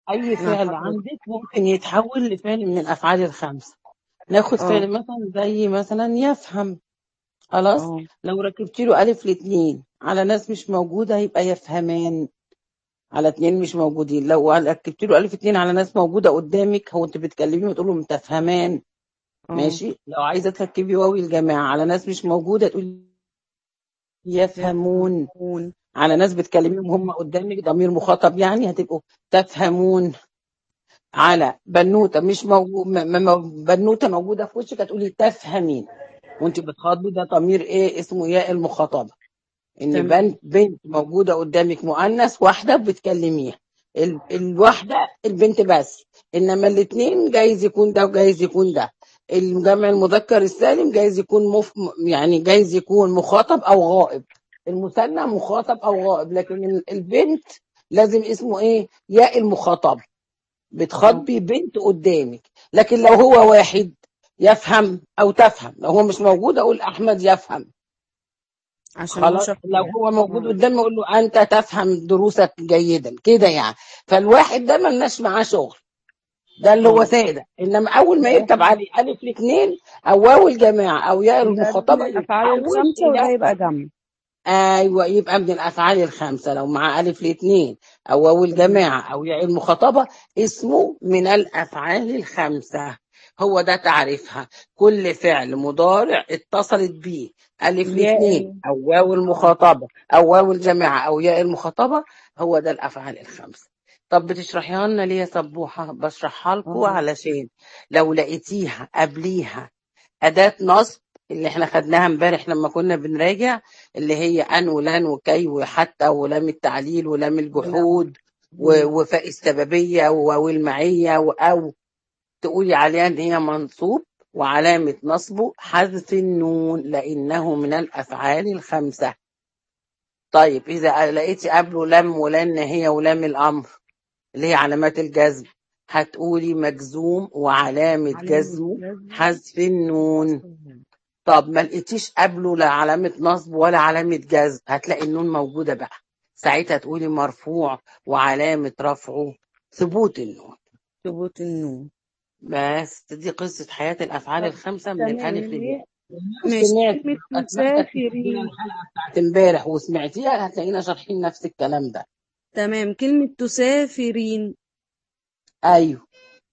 اي مع فعل حضرتك عندك ممكن يتحول لفعل من الافعال الخمسه ناخد اه فعل مثلا زي مثلا يفهم خلاص اه لو ركبت له الف لاتنين على ناس مش موجوده هيبقى يفهمان على اتنين مش موجودين لو ركبت له الف اتنين على ناس موجوده قدامك هو انت بتكلميه وتقول لهم تفهمان اه ماشي لو عايزه تركبي واو الجماعه على ناس مش موجوده تقول يفهمون يفهمون على ناس بتكلميهم هم قدامك ضمير مخاطب يعني هتبقوا تفهمون على بنوته مش موجود بنوته موجوده في وشك هتقولي تفهمين وانت بتخاطبي ده ضمير ايه اسمه ياء المخاطبه ان تمام بنت بنت موجوده قدامك مؤنث واحده بتكلميها ال... الواحده البنت بس انما الاثنين جايز يكون ده وجايز يكون ده الجمع المذكر السالم جايز يكون مف... يعني جايز يكون مخاطب او غائب المثنى مخاطب او غائب لكن ال- البنت لازم اسمه ايه ياء المخاطبه اه بتخاطبي بنت قدامك لكن لو هو واحد يفهم او تفهم لو هو مش موجود اقول احمد يفهم عشان هو خلاص شخص لو هو موجود اه قدامي اقول له انت تفهم دروسك جيدا كده يعني فالواحد ده ملناش معاه شغل ده اللي هو اه ساده انما اول ما يركب يبقى عليه الف الاثنين او واو الجماعه او ياء يبقى ده من المخاطبه الافعال يتحول الخمسه وده الى يبقى جمع ايوه يبقى من الافعال الخمسه لو مع الف الاثنين او واو تمام الجماعه او ياء المخاطبه اسمه من الافعال الخمسه هو ده تعريفها كل فعل مضارع اتصلت به الف ياء الاثنين ال- او واو اه المخاطبه او واو الجماعه او ياء المخاطبه هو ده الافعال الخمسه طب بتشرحيها لنا ليه يا سبوحه بشرحها لكم اه علشان لو لقيتيها قبليها أداة نصب اللي احنا خدناها امبارح لما كنا بنراجع اللي هي أن ولن وكي وحتى ولام التعليل ولام ولو الجحود مم. و- وفاء السببية وواو المعية و- أو تقولي عليها إن هي منصوب وعلامة نصبه حذف النون لأنه من الأفعال الخمسة طيب إذا لقيتي قبله لم ولن هي ولام الأمر اللي هي علامات الجزم هتقولي مجزوم وعلامة علامة جزمه جزم حذف النون حذف النون طب ما لقيتيش قبله لا علامة نصب ولا علامة جزم هتلاقي النون موجودة بقى ساعتها تقولي مرفوع وعلامة رفعه ثبوت النون ثبوت النون بس دي قصة حياة الأفعال طب الخمسة من تمام الألف اللي للياء هي لو ماشي سمعت كلمة أتمنى تسجلي مسافرين الحلقة بتاعت امبارح وسمعتيها هتلاقينا شارحين نفس الكلام ده تمام كلمة تسافرين أيوه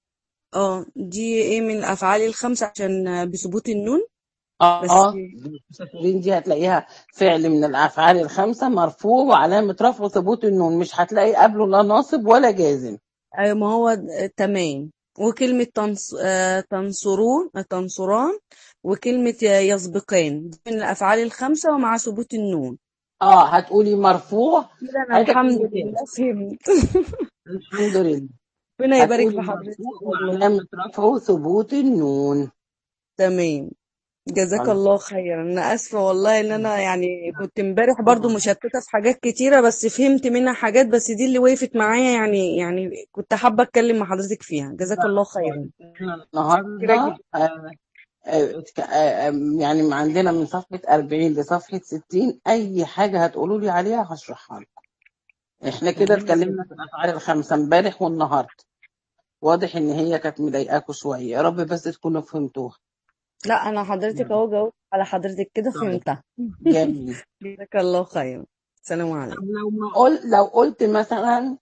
اه دي ايه من الافعال الخمسة عشان بثبوت النون بس اه المسافرين دي هتلاقيها فعل من الافعال الخمسه مرفوع وعلامه رفعه ثبوت النون مش هتلاقي قبله لا ناصب ولا جازم ايوه ما هو د- تمام وكلمة تنص... آه، تنصرون آه، تنصران وكلمة يسبقان دي من الأفعال الخمسة ومع ثبوت النون اه هتقولي مرفوع كده أنا عايزه الحمد كلمتين لله فهمت الحمد لله ربنا يبارك هتقولي في حضرتك مرفوع والله وعلامه رفعه ثبوت النون تمام جزاك خلاص الله خيرا أنا آسفة والله إن أنا يعني كنت امبارح برضو مشتتة في حاجات كتيرة بس فهمت منها حاجات بس دي اللي وقفت معايا يعني يعني كنت حابة أتكلم مع حضرتك فيها جزاك الله خيرا احنا متشكرة النهارده جدا آه آه آه آه، يعني عندنا من صفحه 40 لصفحه 60 اي حاجه هتقولوا لي عليها هشرحها لكم احنا كده تمام اتكلمنا في الافعال الخمسه امبارح والنهارده واضح ان هي كانت مضايقاكوا شويه يا رب بس تكونوا فهمتوها لا أنا حضرتك أهو جاوبت على حضرتك كده طيب فهمتها جميل جزاك الله خيرا السلام طب عليكم لو ما قلت لو قلت مثلا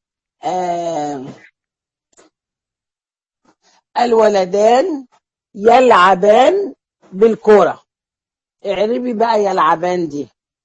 آه الولدان يلعبان بالكرة اعربي بقى يلعبان دي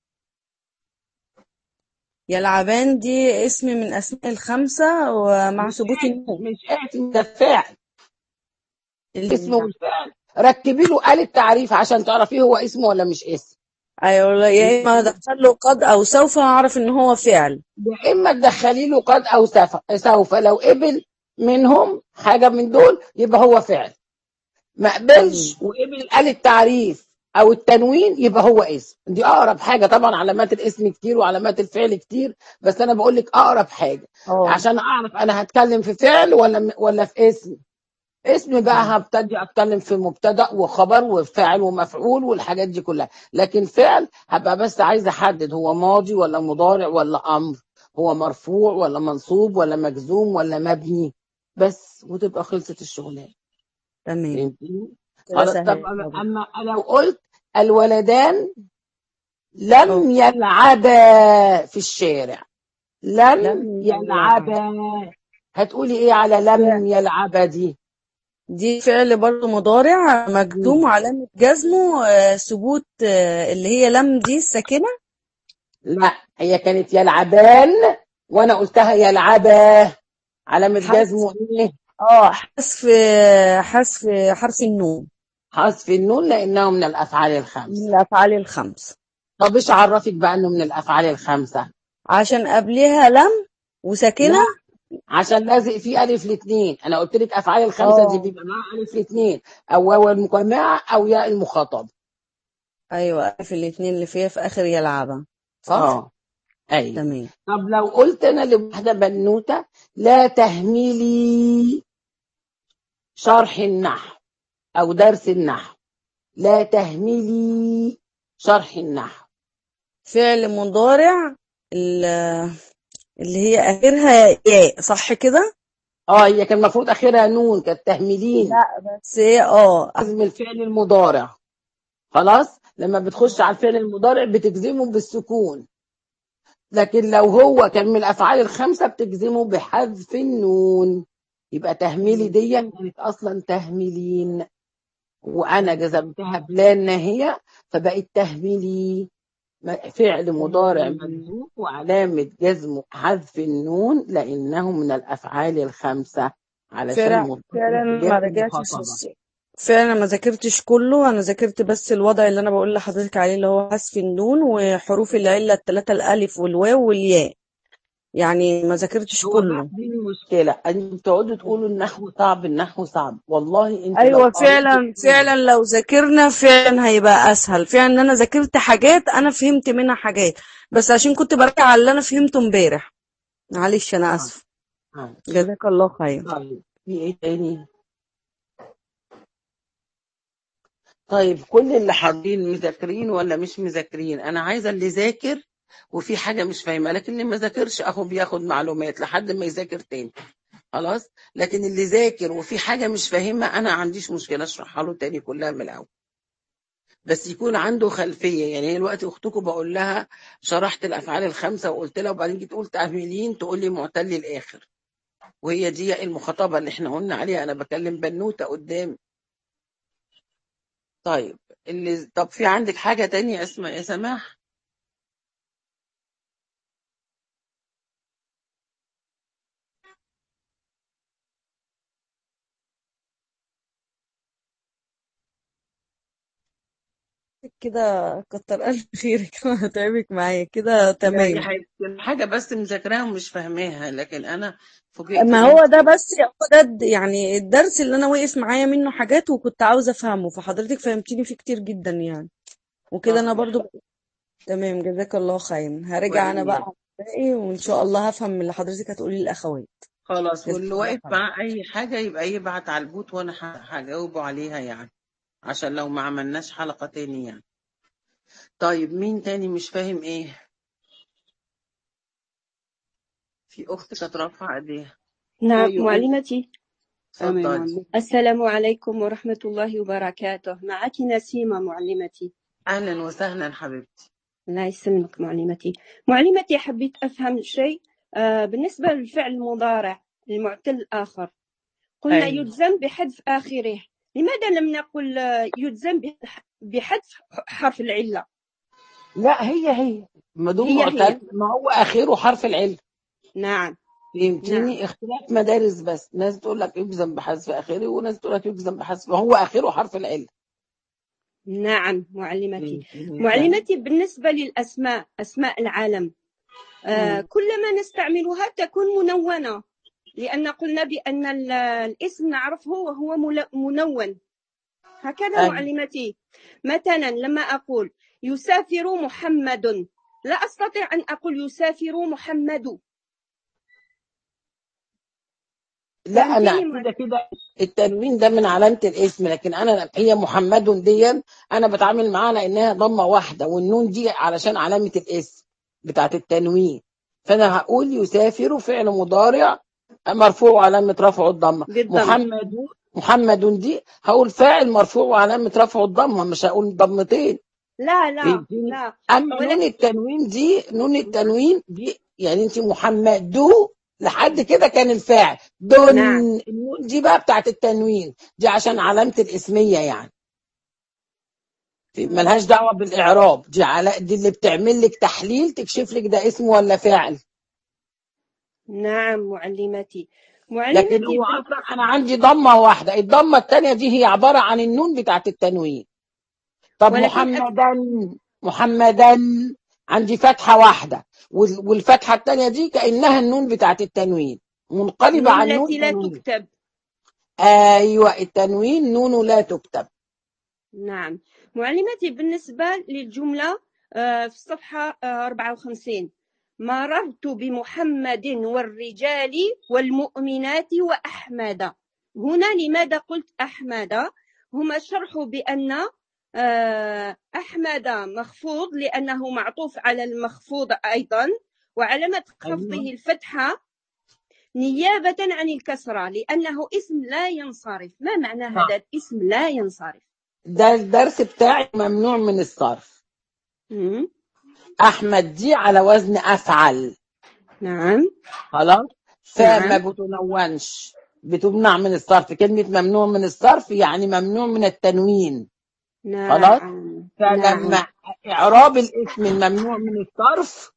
يلعبان دي اسم من أسماء الخمسة ومع مش ثبوت النون مش اسم ده فعل اسم اللي والفعل ركبي له آلة تعريف عشان تعرفيه هو اسم ولا مش اسم أيوة يا إما أدخل له قد أو سوف أعرف إن هو فعل يا اما تدخلي له قد او سف- سوف لو قبل منهم حاجه من دول يبقى هو فعل ما قبلش تمام وقبل قال التعريف او التنوين يبقى هو اسم دي اقرب حاجه طبعا علامات الاسم كتير وعلامات الفعل كتير بس انا بقول لك اقرب حاجه اه عشان اعرف انا هتكلم في فعل ولا ولا في اسم اسم بقى تمام هبتدي اتكلم في مبتدا وخبر وفاعل ومفعول والحاجات دي كلها لكن فعل هبقى بس عايزه احدد هو ماضي ولا مضارع ولا امر هو مرفوع ولا منصوب ولا مجزوم ولا مبني بس وتبقى خلصت الشغلانه تمام فهمتني كده خلاص طب سهل أما أما لو قلت الولدان لم أو يلعبا في الشارع لم لم يلعب يلعبا هتقولي ايه على لم يلعبا دي دي فعل برضه مضارع مجزوم مم. وعلامة جزمه آه، ثبوت آه، اللي هي لم دي الساكنة لا هي كانت يلعبان وانا قلتها يلعبا علامة حذف جزمه ايه اه حذف حذف حرف النون حذف النون لانه من الافعال من الخمسه الأفعال الخمس طب ايش عرفك بقى انه من الافعال الخمسه عشان قبلها لم لا وساكنة عشان لازق فيه الف الاثنين انا قلت لك افعال الخمسه دي اه بيبقى معاها الف الاثنين او واو المجمعه او ياء المخاطب ايوه في الاتنين اللي فيها في اخر يلعبها صح اه ايوه تمام طب لو قلت انا لواحده بنوته لا تهملي شرح النحو او درس النحو لا تهملي شرح النحو فعل مضارع ال- اللي هي اخرها ياء صح كده اه هي كان المفروض اخرها نون كانت تهملين لا بس هي اه لازم الفعل المضارع خلاص لما بتخش على الفعل المضارع بتجزمه بالسكون لكن لو هو كان من الافعال الخمسه بتجزمه بحذف النون يبقى تهميلي دي كانت اصلا تهميلين وانا جزمتها بلا الناهيه فبقت تهميلي م- فعل مضارع مجزوم وعلامه جزمه حذف النون لانه من الافعال الخمسه علشان فعلا متصل فعلا ما بجهه رجعتش المخاطبه الس- فعلا ما ذاكرتش كله انا ذاكرت بس الوضع اللي انا بقول لحضرتك عليه اللي هو حذف النون وحروف العله الثلاثه الالف والواو والياء يعني ما ذاكرتش هو بقى كله دي المشكله انتوا بتقعدوا تقولوا النحو صعب النحو صعب والله انت لو ايوه قريتي فعلا فعلا لو ذاكرنا فعلا هيبقى اسهل فعلا ان انا ذاكرت حاجات انا فهمت منها حاجات بس عشان كنت براجع على اللي انا فهمته امبارح معلش انا آه. اسف آه. جزاك الله خير طيب في ايه تاني طيب كل اللي حاضرين مذاكرين ولا مش مذاكرين انا عايزه اللي ذاكر وفي حاجه مش فاهمها لكن اللي ما ذاكرش اهو بياخد معلومات لحد ما يذاكر تاني خلاص لكن اللي ذاكر وفي حاجه مش فاهمها انا ما عنديش مشكله اشرحها له تاني كلها من الاول بس يكون عنده خلفيه يعني هي دلوقتي اختكم بقول لها شرحت الافعال الخمسه وقلت لها وبعدين جيت قلت تأهميلين تقول لي معتل الاخر وهي دي المخاطبه اللي احنا قلنا عليها انا بكلم بنوته قدامي طيب اللي طب في عندك حاجه تانية اسمها يا سماح كده كتر الف خيرك هتعبك معايا كده لا يا تمام حبيبتي حاجه بس مذاكراها ومش فاهماها لكن انا فوجئت ما ان هو انت ده بس هو ده الد- يعني الدرس اللي انا وقف معايا منه حاجات وكنت عاوزه افهمه فحضرتك فهمتيني فيه كتير جدا يعني وكده انا طب برضو تمام جزاك الله خير هرجع انا بقى وإياك. على الباقي وان شاء الله هفهم من اللي حضرتك هتقولي للاخوات خلاص جزاك واللي الله واقف خير مع اي حاجه يبقى يبعت على البوت وانا ه- هجاوبه عليها يعني عشان لو ما عملناش حلقه تاني يعني طيب مين تاني مش فاهم ايه في اخت كانت رافعه ايديها نعم ايوه معلمتي تمام اتفضلي معلم السلام عليكم ورحمة الله وبركاته معك نسيمة معلمتي اهلا وسهلا حبيبتي الله يسلمك معلمتي معلمتي حبيت أفهم شيء آه، بالنسبة للفعل المضارع المعتل الآخر قلنا ايوه يجزم بحذف آخره لماذا لم نقل آه، يجزم بح- بحذف حرف العلة لا هي هي ما دام هي هي معتل ما هو اخره حرف العلم نعم نعم فهمتيني اختلاف مدارس بس ناس تقول لك يجزم بحذف اخره وناس تقول لك يجزم بحذف هو اخره حرف العلم نعم معلمتي فهمتيني فاهم معلمتي بالنسبة للأسماء أسماء العالم آه، مم. كلما نستعملها تكون منونة لأن قلنا بأن ال- الاسم نعرفه وهو مل- منون هكذا ايوه معلمتي مثلا لما أقول يسافر محمد لا أستطيع أن أقول يسافر محمد لا انا فهمتيني كده معلم كده التنوين ده من علامه الاسم لكن انا هي محمد دي انا بتعامل معاها لانها ضمه واحده والنون دي علشان علامه الاسم بتاعت التنوين فانا هقول يسافر فعل مضارع مرفوع وعلامه رفعه الضمه بالضم محمد محمد دي هقول فاعل مرفوع وعلامه رفعه الضمه مش هقول ضمتين لا لا فهمتني لا اما ولا نون التنوين دي نون التنوين دي يعني انت محمد لحد كده كان الفاعل دون نعم النون دي بقى بتاعت التنوين دي عشان علامه الاسميه يعني ملهاش دعوه بالاعراب دي على دي اللي بتعمل لك تحليل تكشف لك ده اسم ولا فعل نعم معلمتي لكن معلمتي هو بال... اصلا انا عندي ضمه واحده الضمه الثانيه دي هي عباره عن النون بتاعت التنوين طب ولكن أك... محمدا محمدا عندي فتحه واحده وال- والفتحه الثانيه دي كانها النون بتاعت التنوين منقلبه النون عن نون التي لا تنوين تكتب ايوه التنوين نون لا تكتب نعم معلمتي بالنسبة للجملة آه، في الصفحة آه، 54 مررت بمحمد والرجال والمؤمنات وأحمد هنا لماذا قلت أحمد هما شرحوا بأن آه، أحمد مخفوض لأنه معطوف على المخفوض أيضا وعلامة خفضه ايوه الفتحة نيابة عن الكسرة لأنه اسم لا ينصرف ما معنى صح هذا الاسم لا ينصرف ده الدرس بتاعي ممنوع من الصرف مم. احمد دي على وزن افعل نعم خلاص فما نعم بتنونش بتمنع من الصرف كلمة ممنوع من الصرف يعني ممنوع من التنوين خلاص نعم فلما نعم إعراب الاسم الممنوع من الصرف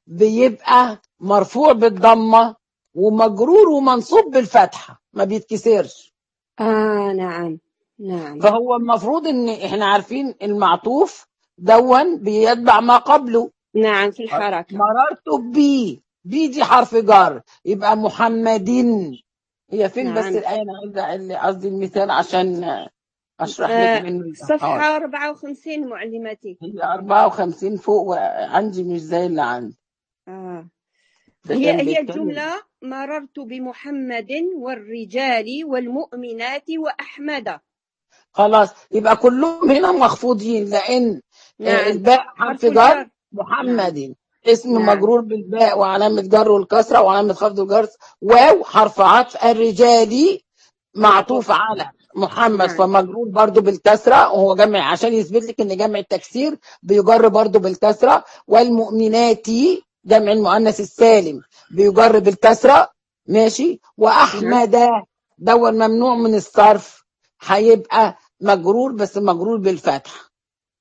بيبقى مرفوع بالضمة ومجرور ومنصوب بالفتحة ما بيتكسرش آه نعم نعم فهو المفروض ان احنا عارفين المعطوف دون بيتبع ما قبله نعم في الحركة مررت بي بي دي حرف جر يبقى محمدين هي فين بس نعم الآية أنا عايزة اللي قصدي المثال عشان أشرح لك آه منه الأحوال صفحة 54 معلمتي هي 54 فوق وعندي مش زي اللي عندي آه ده هي كان هي بيتكلم الجملة مررت بمحمد والرجال والمؤمنات وأحمد خلاص يبقى كلهم هنا مخفوضين لأن آه، نعم الباء حرف حرف جر الجر نعم محمد اسم نعم مجرور بالباء وعلامة جر والكسرة وعلامة خفض الجر واو حرف عطف الرجال معطوف معطوف على محمد نعم فمجرور برضو بالكسرة وهو جمع عشان يثبت لك ان جمع التكسير بيجر برضو بالكسرة والمؤمنات جمع المؤنث السالم بيجر بالكسرة ماشي نعم وأحمد دون ممنوع من الصرف هيبقى مجرور بس مجرور بالفتح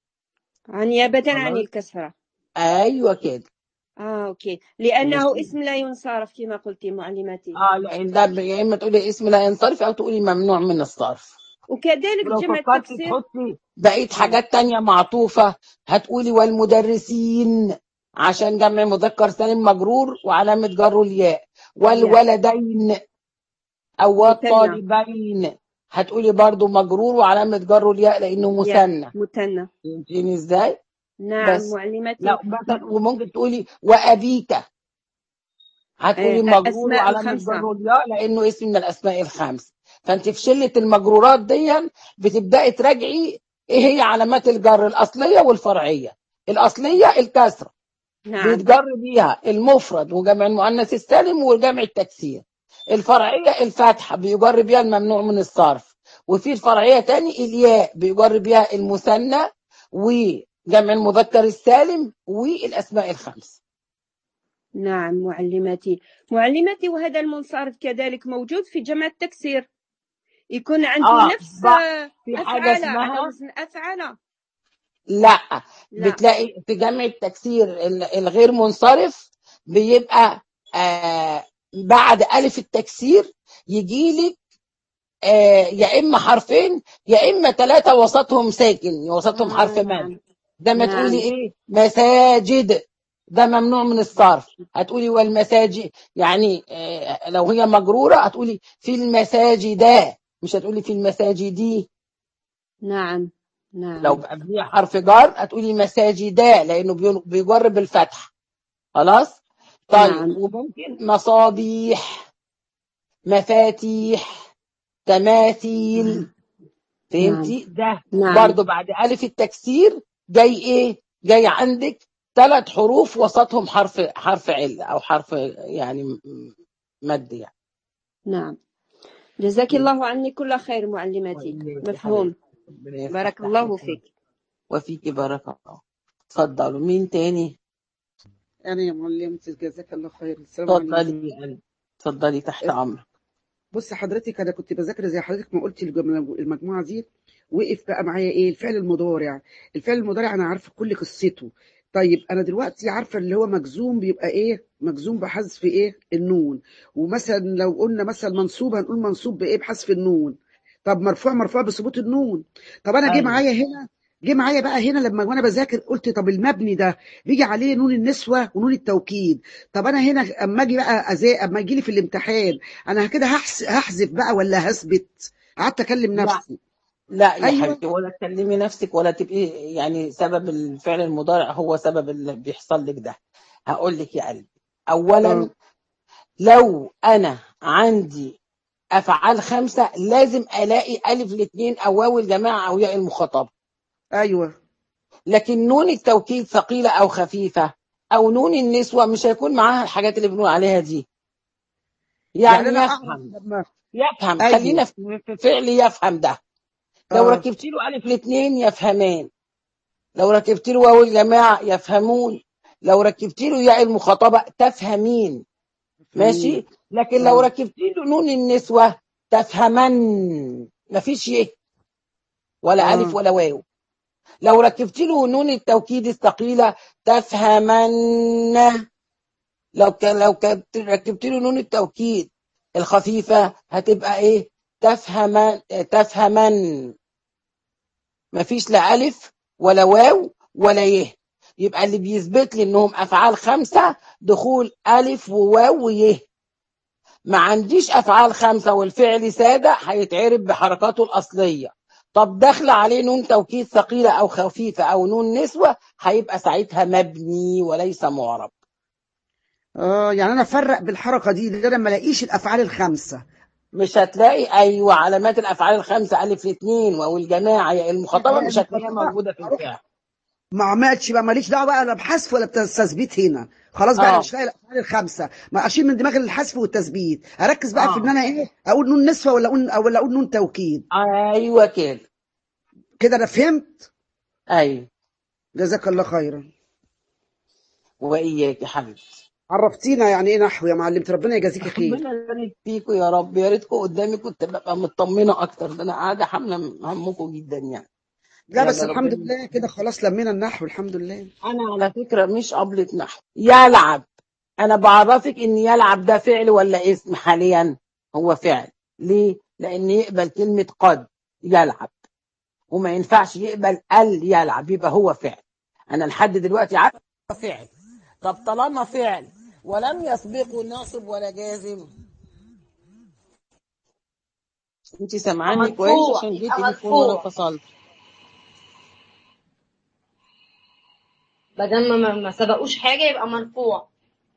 نيابة عن خلاص الكسرة ايوه كده آه أوكي لأنه ماشي اسم لا ينصرف كما قلت معلمتي اه لان ده يا اما تقولي اسم لا ينصرف او تقولي ممنوع من الصرف وكذلك ولو جمع فكرتي التكسير تحطي بقيه نعم حاجات تانية معطوفه هتقولي والمدرسين عشان جمع مذكر سالم مجرور وعلامه جره الياء يا والولدين او مثنى والطالبين هتقولي برضو مجرور وعلامه جره الياء لانه يا مثنى مثنى فهمتيني ازاي نعم بس معلمتي لا مثلا وممكن تقولي وابيك هتقولي آه، مجرور الأسماء وعلامة الخمسة جره الياء لأنه اسم من الأسماء الخمس فأنت في شلة المجرورات دي بتبدأي تراجعي إيه هي علامات الجر الأصلية والفرعية الأصلية الكسرة نعم بيتجر بيها المفرد وجمع المؤنث السالم وجمع التكسير الفرعية الفتحة بيجر بيها الممنوع من الصرف وفي الفرعية تاني الياء بيجر بيها المثنى وجمع المذكر السالم والأسماء الخمس نعم معلمتي معلمتي وهذا المنصرف كذلك موجود في جمع التكسير يكون عنده اه نفس بقى آه، في حاجة أفعال على اسمها وزن أفعال لا لا بتلاقي في جمع التكسير ال- الغير منصرف بيبقى آه بعد ألف التكسير يجيلك آه يا إما حرفين يا إما ثلاثة وسطهم ساكن وسطهم حرف آه مد نعم ده ما تقولي نعم إيه مساجد ده ممنوع من الصرف هتقولي والمساجد يعني آه لو هي مجرورة هتقولي في المساجد مش هتقولي في المساجد نعم لو نعم قبليه حرف جر هتقولي مساجدا لانه بي- بيجر بالفتح خلاص طيب نعم وممكن مصابيح مفاتيح تماثيل نعم فهمتي ده نعم برضو بعد ألف التكسير جاي إيه جاي عندك ثلاث حروف وسطهم حرف حرف علة او حرف يعني م- م- مد يعني نعم جزاك الله عني كل خير معلمتي وإياك يا مفهوم حبيبتي ربنا يفتح بارك الله عليك فيك وفيك بارك الله اتفضلوا مين تاني أنا يا معلمتي جزاك الله خير السلام عليكم اتفضلي يا قلبي اتفضلي تحت امرك بص حضرتك أنا كنت بذاكر زي حضرتك ما قلت الجم- المجموعة دي وقف بقى معايا إيه الفعل المضارع الفعل المضارع أنا عارفة كل قصته طيب أنا دلوقتي عارفة اللي هو مجزوم بيبقى إيه مجزوم بحذف إيه النون ومثلا لو قلنا مثلا منصوب هنقول منصوب بإيه بحذف النون طب مرفوع مرفوع بثبوت النون طب أنا جه ايوه معايا هنا جه معايا بقى هنا لما وانا بذاكر قلت طب المبني ده بيجي عليه نون النسوه ونون التوكيد طب انا هنا اما اجي بقى أزي... اما يجي لي في الامتحان انا كده هحس... هحذف بقى ولا هثبت قعدت اكلم لا نفسي لا يا ايوه حبيبتي ولا تكلمي نفسك ولا تبقي يعني سبب الفعل المضارع هو سبب اللي بيحصل لك ده هقول لك يا قلبي اولا اه لو انا عندي افعال خمسه لازم الاقي الف الاثنين او واو الجماعه او ياء المخاطبه ايوه لكن نون التوكيد ثقيله او خفيفه او نون النسوه مش هيكون معاها الحاجات اللي بنقول عليها دي يعني يعني انا اعرف يفهم لما يفهم ايوه خلينا في في فعل يفهم ده لو اه ركبت له الف الاثنين يفهمان لو ركبت له واو الجماعه يفهمون لو ركبت له ياء المخاطبه تفهمين ماشي فاهمين لكن لو اه ركبت له نون النسوه تفهمن مفيش يه ولا الف اه ولا واو لو ركبت له نون التوكيد الثقيله تفهمن لو كان لو كنت ركبت له نون التوكيد الخفيفه هتبقى ايه تفهمن تفهمن مفيش لا الف ولا واو ولا يه يبقى اللي بيثبت لي انهم افعال خمسه دخول الف وواو ويه ما عنديش افعال خمسه والفعل ساده هيتعرب بحركاته الاصليه طب داخله عليه نون توكيد ثقيله او خفيفه او نون نسوه هيبقى ساعتها مبني وليس معرب اه يعني انا افرق بالحركه دي اللي انا ما الاقيش الافعال الخمسه مش هتلاقي ايوه علامات الافعال الخمسه الف الاثنين واو الجماعه يا المخاطبه يبقى مش هتلاقيها المخاطبه موجوده في اروح الفعل ما عملتش بقى ماليش دعوه بقى لا بحذف ولا بتثبيت هنا خلاص بقى انا اه مش لاقي الافعال الخمسه ما اشيل من دماغي الحذف والتثبيت اركز بقى في ان اه انا ايه اقول نون نسوه ولا اقول او ولا اقول نون توكيد ايوه كده كده انا فهمت ايوه جزاك الله خيرا واياك يا حبيبتي عرفتينا يعني ايه نحو يا معلمتي ربنا يجازيكي خير ربنا يبارك فيكم يا رب يا ريتكم قدامي كنت ببقى مطمنه اكتر ده انا قاعده حامله همكم جدا يعني لا بس يلا الحمد ربنا لله كده خلاص لمينا النحو الحمد لله انا على فكره مش قبلة نحو يلعب انا بعرفك ان يلعب ده فعل ولا اسم حاليا هو فعل ليه لان يقبل كلمه قد يلعب وما ينفعش يقبل ال يلعب يبقى هو فعل انا لحد دلوقتي عارفه فعل طب طالما فعل ولم يسبقه ناصب ولا جازم انت سامعاني كويس مرفوع عشان جه يبقى تليفون وانا مرفوع فصلت بدل ما ما ما سبقوش حاجة يبقى مرفوع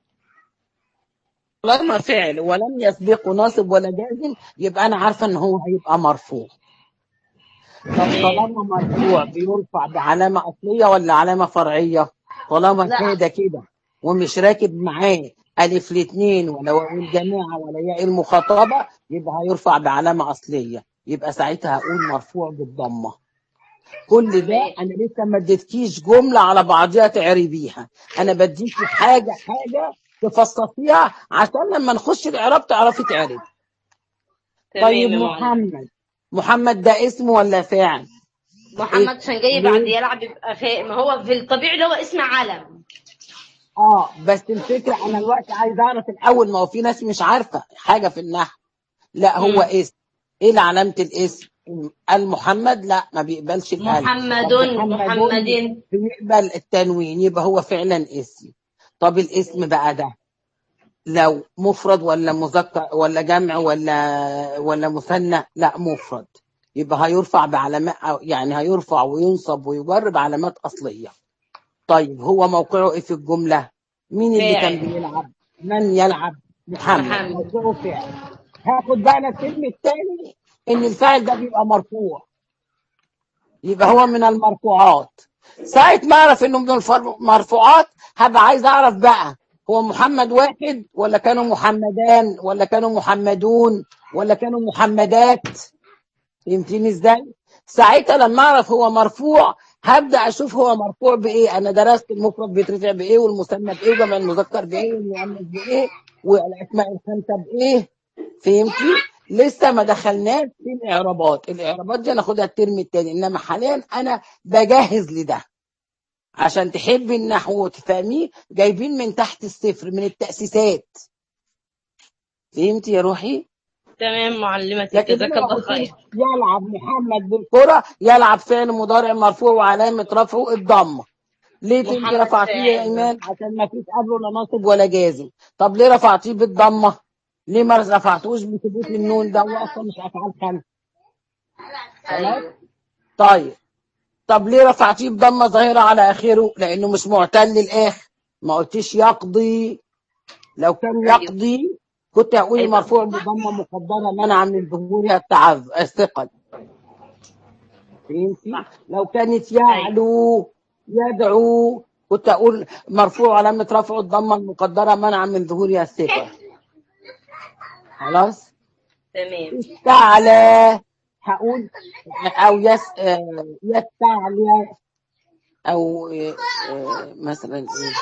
طالما فعل ولم يسبقه ناصب ولا جازم يبقى انا عارفه ان هو هيبقى مرفوع طب تمام طالما مرفوع بيرفع بعلامه اصليه ولا علامه فرعيه طالما لا كده كده ومش راكب معاه الف الاثنين ولا واو الجماعه ولا ياء المخاطبه يبقى هيرفع بعلامه اصليه يبقى ساعتها هقول مرفوع بالضمه كل ده تمام انا لسه ما اديتكيش جمله على بعضيها تعربيها انا بديكي حاجه حاجه تفصصيها عشان لما نخش الاعراب تعرفي تعربي تمام طيب يا معلم محمد محمد ده اسم ولا فاعل محمد اسم عشان جاي بعد ليه يلعب يبقى فاهم ما هو في الطبيعي ده هو اسم علم اه بس الفكره انا الوقت عايز اعرف الاول ما هو في ناس مش عارفه حاجه في النحو لا هو مم. اسم ايه علامه الاسم المحمد لا ما بيقبلش الالف محمد طب محمد محمد بيقبل التنوين يبقى هو فعلا اسم طب الاسم بقى ده لو مفرد ولا مذكر ولا جمع ولا ولا مثنى لا مفرد يبقى هيرفع بعلامات أو يعني هيرفع وينصب ويجر بعلامات اصليه طيب هو موقعه ايه في الجمله مين اللي كان فاعل بيلعب من يلعب محمد محمد موقعه فعل هاخد بقى أنا الكلمه الثاني ان الفاعل ده بيبقى مرفوع يبقى هو من المرفوعات ساعة ما اعرف انه من المرفوعات هبقى عايز اعرف بقى هو محمد واحد ولا كانوا محمدان ولا كانوا محمدون ولا كانوا محمدات فهمتيني ازاي ساعتها لما اعرف هو مرفوع هبدا اشوف هو مرفوع بايه انا درست المفرد بيترفع بايه والمثنى بايه وجمع المذكر بايه والمؤنث بايه والاسماء الخمسه بايه فهمتي لسه ما دخلناش في الاعرابات الاعرابات دي هناخدها الترم الثاني انما حاليا انا بجهز لده عشان تحبي النحو وتفهميه جايبين من تحت الصفر من التاسيسات فهمتي يا روحي تمام معلمتي لكن جزاك انا لو الله قلت لك خير يلعب محمد بالكره يلعب فعل مضارع مرفوع وعلامه رفعه الضمه ليه انت محمد رفعتيه يا فاعل ايمان عشان ما فيش قبله لا ناصب ولا جازم طب ليه رفعتيه بالضمه ليه ما رفعتوش بثبوت النون ده هو اصلا مش افعال خمسه خلاص ايوه طيب طب ليه رفعتيه بضمه ظاهره على اخره لانه مش معتل الاخر ما قلتيش يقضي لو كان ايوه يقضي كنت هقول هيبقى مرفوع بضمه مقدره منع من ظهورها التعذ الثقل فهمتي صح لو كانت ايوه يعلو يدعو كنت اقول مرفوع علامه رفع الضمه المقدره منع من ظهورها الثقل خلاص تمام استعلى هقول او يس آه، يستعلى او آه، آه، مثلا ايه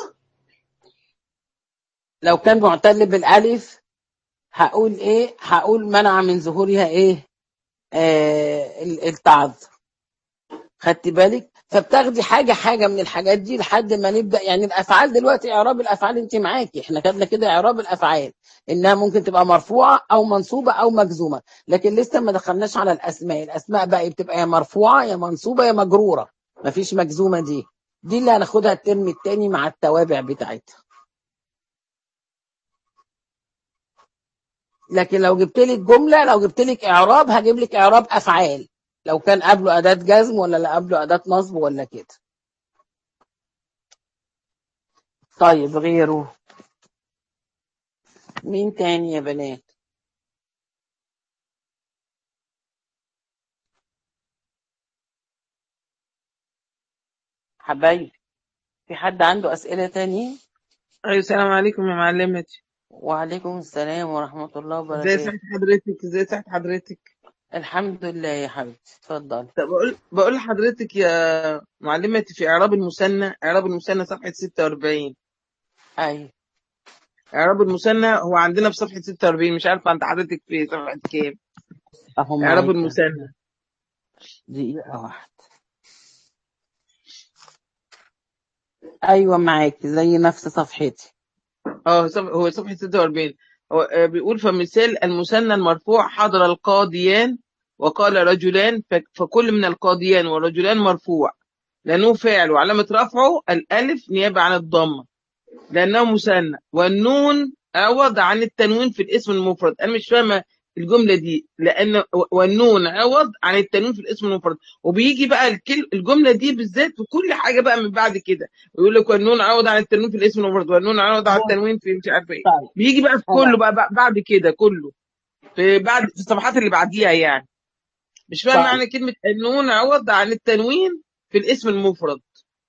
لو كان معتل بالالف هقول ايه هقول منع من ظهورها ايه آه ال- التعذر خدت بالك فبتاخدي حاجه حاجه من الحاجات دي لحد ما نبدا يعني الافعال دلوقتي اعراب الافعال انت معاكي احنا خدنا كده اعراب الافعال انها ممكن تبقى مرفوعه او منصوبه او مجزومه لكن لسه ما دخلناش على الاسماء الاسماء بقى بتبقى يا مرفوعه يا منصوبه يا مجروره مفيش مجزومه دي دي اللي هناخدها الترم التاني مع التوابع بتاعتها لكن لو جبت لك جمله لو جبت لك اعراب هجيب لك اعراب افعال لو كان قبله اداه جزم ولا لا قبله اداه نصب ولا كده طيب غيره مين تاني يا بنات حبايبي في حد عنده اسئله تانية أيوة السلام عليكم يا معلمتي وعليكم السلام ورحمه الله ازي وبركاته صحة حضرتك ازي صحة حضرتك الحمد لله يا حبيبتي اتفضلي طب بقول بقول لحضرتك يا معلمتي في إعراب المثنى إعراب المثنى صفحة 46 ايوه إعراب المثنى هو عندنا في صفحة 46 مش عارفة عند حضرتك في صفحة كام اهو إعراب معاك المثنى دقيقه واحده ايوه معاك زي نفس صفحتي اه صف- هو صفحة 46 هو آه، بيقول فمثال المثنى المرفوع حضر القاضيان وقال رجلان ف- فكل من القاضيان والرجلان مرفوع لأنه فاعل وعلامة رفعه الألف نيابة عن الضمة لأنه مثنى والنون عوض عن التنوين في الاسم المفرد أنا مش فاهمة الجملة دي لأن والنون عوض عن التنوين في الاسم المفرد وبيجي بقى الكل الجملة دي بالذات في كل حاجة بقى من بعد كده ويقول لك والنون عوض عن التنوين في الاسم المفرد والنون عوض عن هو التنوين في مش عارفة إيه طيب بيجي بقى في هو كله بقى بقى بعد كده كله في بعد في الصفحات اللي بعديها يعني مش فاهم طيب معنى كلمة النون عوض عن التنوين في الاسم المفرد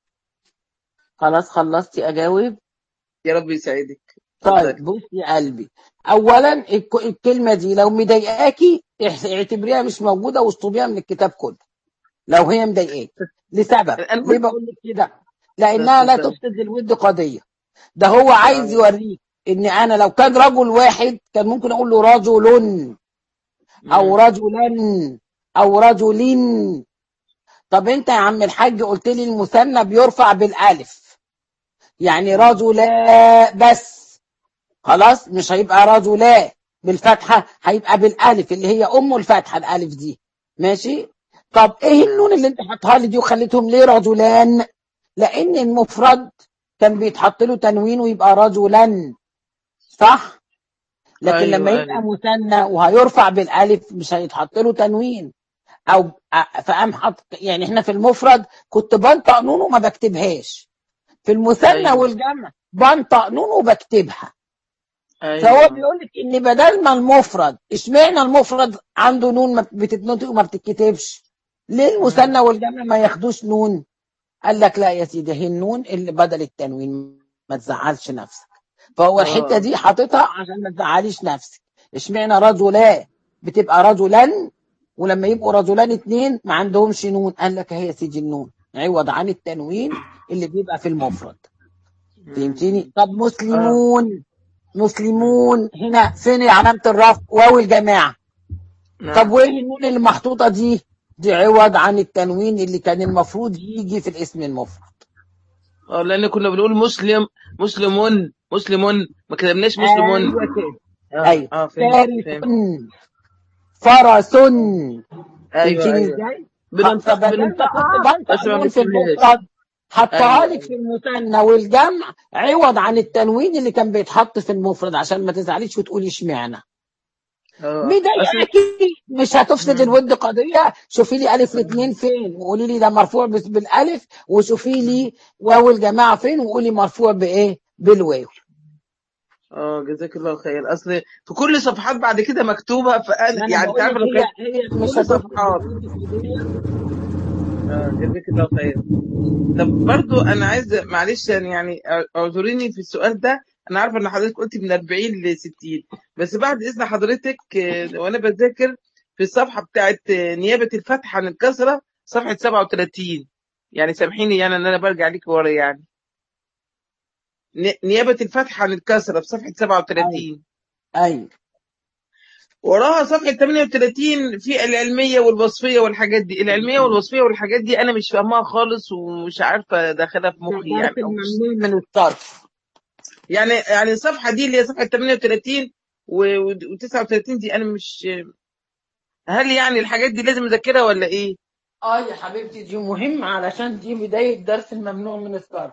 خلاص خلصتي اجاوب يا رب يسعدك طيب اتفضلي بصي يا قلبي اولا الك- الكلمه دي لو مضايقاكي اح- اعتبريها مش موجوده واشطبيها من الكتاب كله لو هي مضايقاكي لسبب انا ليه قلت بقول لك كده لانها لا اتفضلي تفسد الود قضيه ده هو عايز اه يوريك ان انا لو كان رجل واحد كان ممكن اقول له رجل او مم. رجلا او رجل طب انت يا عم الحاج قلت لي المثنى بيرفع بالالف يعني مم. رجلا بس خلاص مش هيبقى رجلا بالفتحه هيبقى بالالف اللي هي ام الفتحه الالف دي ماشي طب ايه النون اللي انت حطها لي دي وخليتهم ليه رجلان لان المفرد كان بيتحط له تنوين ويبقى رجلا صح لكن لما ايوه يبقى ايوه مثنى وهيرفع بالالف مش هيتحط له تنوين او أ- فقام حط يعني احنا في المفرد كنت بنطق نون وما بكتبهاش في المثنى ايوه والجمع بنطق نون وبكتبها فهو ايوه بيقول لك ان بدل ما المفرد اشمعنى المفرد عنده نون ما بتتنطق وما بتتكتبش ليه مم. المثنى والجمع ما ياخدوش نون قال لك لا يا سيدي هي النون اللي بدل التنوين ما تزعلش نفسك فهو الحته اه دي حاططها عشان ما تزعليش نفسك اشمعنى رجلان بتبقى رجلان ولما يبقوا رجلان اتنين ما عندهمش نون قال لك هي سيدي النون عوض عن التنوين اللي بيبقى في المفرد فهمتيني مم. طب اه مسلمون مم. مسلمون هنا فين علامة الرفع واو الجماعة طب نعم وايه النون اللي محطوطة دي دي عوض عن التنوين اللي كان المفروض يجي في الاسم المفرد اه لان كنا بنقول مسلم مسلمون مسلمون ما كتبناش مسلمون ايوه كده اه ايوه اه فهمت فهمت فارس فرس ايوه فهمتيني ايوه ازاي؟ ح- بننطق فبدل ما كنت بننطقها بنطق بس ما نون في بنكتبهاش المفرد حطها ايوه لك في ايوه المثنى والجمع عوض عن التنوين اللي كان بيتحط في المفرد عشان ما تزعليش وتقولي اشمعنى اه اصل مضايقاكي مش هتفسد مم. الود قضيه شوفي لي الف الاثنين فين وقولي لي ده مرفوع بس بالالف وشوفي لي واو الجماعه فين وقولي مرفوع بايه بالواو اه جزاك الله خير اصل في كل صفحات بعد كده مكتوبه ما فانا انا يعني بقول انت لك عارفه لو هي كانت هي في مش كل هتفسد صفحات الود قضيه اه جزاك الله خير طب برضو انا عايز معلش يعني يعني اعذريني في السؤال ده انا عارفه ان حضرتك قلتي من 40 ل 60 بس بعد اذن حضرتك آه، وانا بذاكر في الصفحه بتاعت آه، نيابه الفتح عن الكسره صفحه 37 يعني سامحيني يعني ان انا برجع ليك ورا يعني ن- نيابه الفتح عن الكسره في صفحه ايوه 37 ايوه وراها صفحة 38 في العلمية والوصفية والحاجات دي العلمية والوصفية والحاجات دي أنا مش فاهمها خالص ومش عارفة داخلها في ده مخي درس يعني أو مش الممنوع من الصرف يعني يعني الصفحة دي اللي هي صفحة 38 و39 دي أنا مش هل يعني الحاجات دي لازم أذاكرها ولا إيه؟ اه يا حبيبتي دي مهمه علشان دي بدايه درس الممنوع من الصرف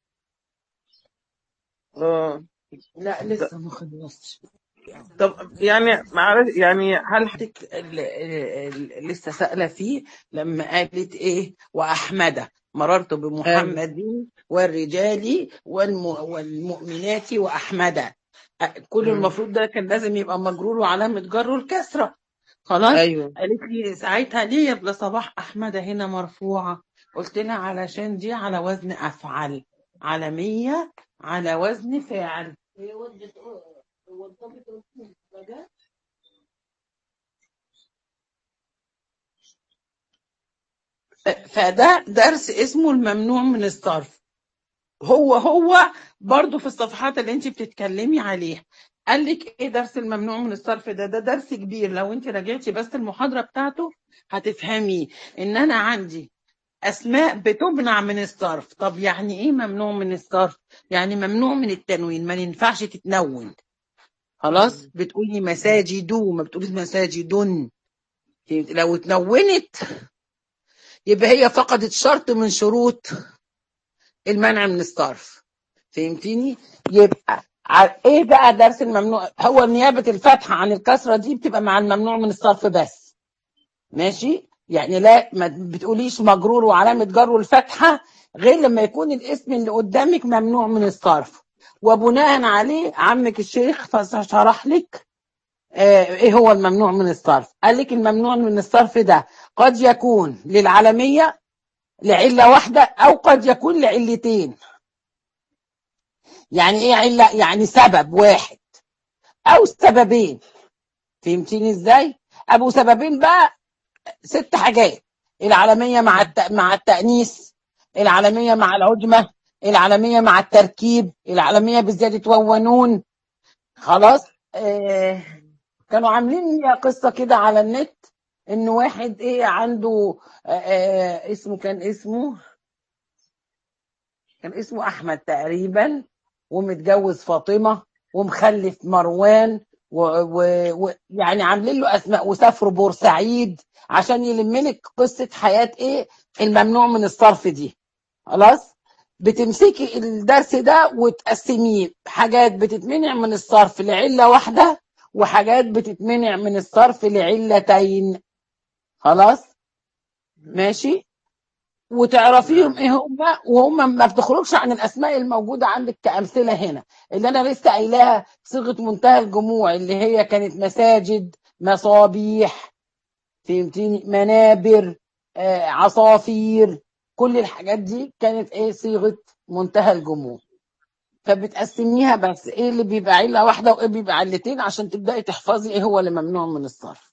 آه لا ط- لسه ما خلصتش طب يعني معرفة يعني هل حضرتك ال- ال- ال- لسه سائله فيه لما قالت ايه واحمد مررت أيوه بمحمد والرجال والم والمؤمنات واحمد أ- كل مم. المفروض ده كان لازم يبقى مجرور وعلامه جره الكسره خلاص أيوه قالت لي ساعتها ليه يا صباح احمد هنا مرفوعه قلت لها علشان دي على وزن افعل عالميه على وزن فاعل هي وزن هو الضابط رسمي بقى؟ فده درس اسمه الممنوع من الصرف هو هو برضو في الصفحات اللي انت بتتكلمي عليها قال لك ايه درس الممنوع من الصرف ده ده درس كبير لو انت راجعتي بس المحاضرة بتاعته هتفهمي ان انا عندي اسماء بتمنع من الصرف طب يعني ايه ممنوع من الصرف يعني ممنوع من التنوين ما ينفعش تتنون خلاص مم. بتقولي مساجد ما بتقوليش مساجد لو اتنونت يبقى هي فقدت شرط من شروط المنع من الصرف فهمتيني يبقى ع- ايه بقى درس الممنوع هو نيابة الفتحة عن الكسرة دي بتبقى مع الممنوع من الصرف بس ماشي يعني لا ما بتقوليش مجرور وعلامة جره الفتحة غير لما يكون الاسم اللي قدامك ممنوع من الصرف وبناء عليه عمك الشيخ فشرح لك آه، ايه هو الممنوع من الصرف قال لك الممنوع من الصرف ده قد يكون للعالمية لعلة واحدة او قد يكون لعلتين يعني ايه علة يعني سبب واحد او سببين فهمتيني ازاي ابو سببين بقى ست حاجات العالمية مع الت... مع التأنيث العالمية مع العجمة العالمية مع التركيب العالمية بزيادة واو ونون خلاص آه كانوا عاملين قصة كده على النت ان واحد ايه عنده آه آه اسمه كان اسمه كان اسمه احمد تقريبا ومتجوز فاطمة ومخلف مروان ويعني و... و... يعني عاملين له اسماء وسافروا بورسعيد عشان يلم لك قصة حياة ايه الممنوع من الصرف دي خلاص بتمسكي الدرس ده وتقسميه حاجات بتتمنع من الصرف لعلة واحدة وحاجات بتتمنع من الصرف لعلتين خلاص ماشي وتعرفيهم نعم ايه هم وهم ما بتخرجش عن الاسماء الموجوده عندك كامثله هنا اللي انا لسه قايلاها صيغه منتهى الجموع اللي هي كانت مساجد مصابيح فهمتيني منابر آه، عصافير كل الحاجات دي كانت ايه صيغه منتهى الجموع فبتقسميها بس ايه اللي بيبقى عله واحده وايه بيبقى علتين عشان تبداي تحفظي ايه هو اللي ممنوع من الصرف